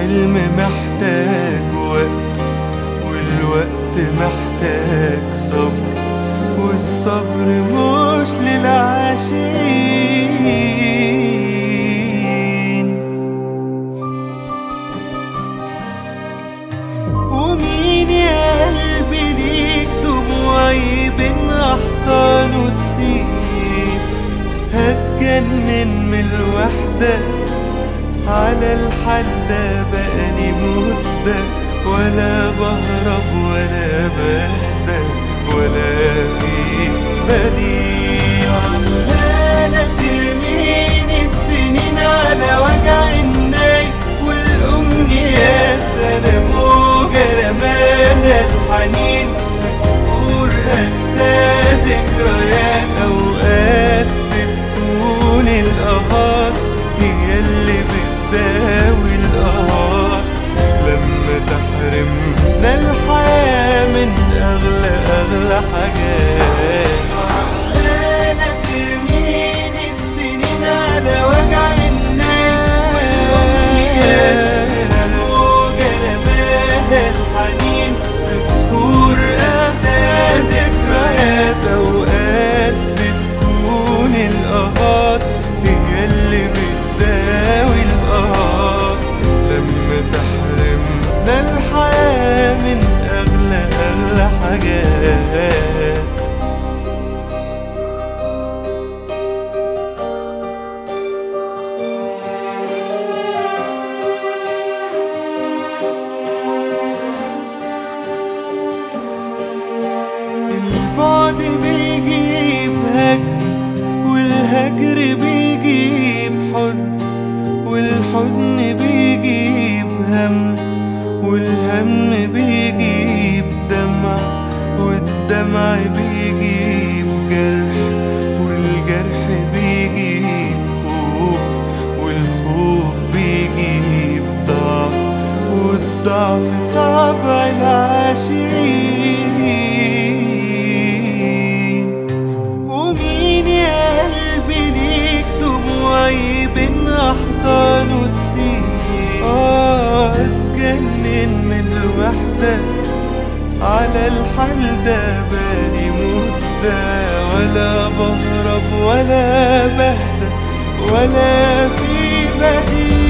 الحلم محتاج وقت والوقت محتاج صبر والصبر مش للعاشقين ومين يا قلبي ليك دموعي بين احضانه تسيب هتجنن من الوحدة على الحل ده بقالي مدة ولا بهرب ولا بهدى ولا في بديل عمالة ترميني السنين على وجع الناي والأمنيات أنا موجة رماها الحنين في صخور أنسى ذكريات أوقات بتكون القهات هي اللي بتداوي القهات لما تحرمنا الحياة من أغلى أغلى حاجات عمالة ترميني السنين على وجع الناس والأمنيات أنا موجة رماها الحنين في صخور أنسى ذكريات أوقات بتكون القهات هي اللي بتداوي القهات لما تحرمنا الحياة من أغلى أغلى حاجات البعد بيجيب هجر والهجر بيجيب حزن والحزن بيجيب هم والهم بيجيب دمع والدمع بيجيب جرح والجرح بيجيب خوف والخوف بيجيب ضعف والضعف طبع العاشقين ومين يا قلبي ليك دموعي بين احضانه تسيب اه اتجنن من الوحدة على الحال ده بالي مدة ولا بهرب ولا بهدى ولا في بديل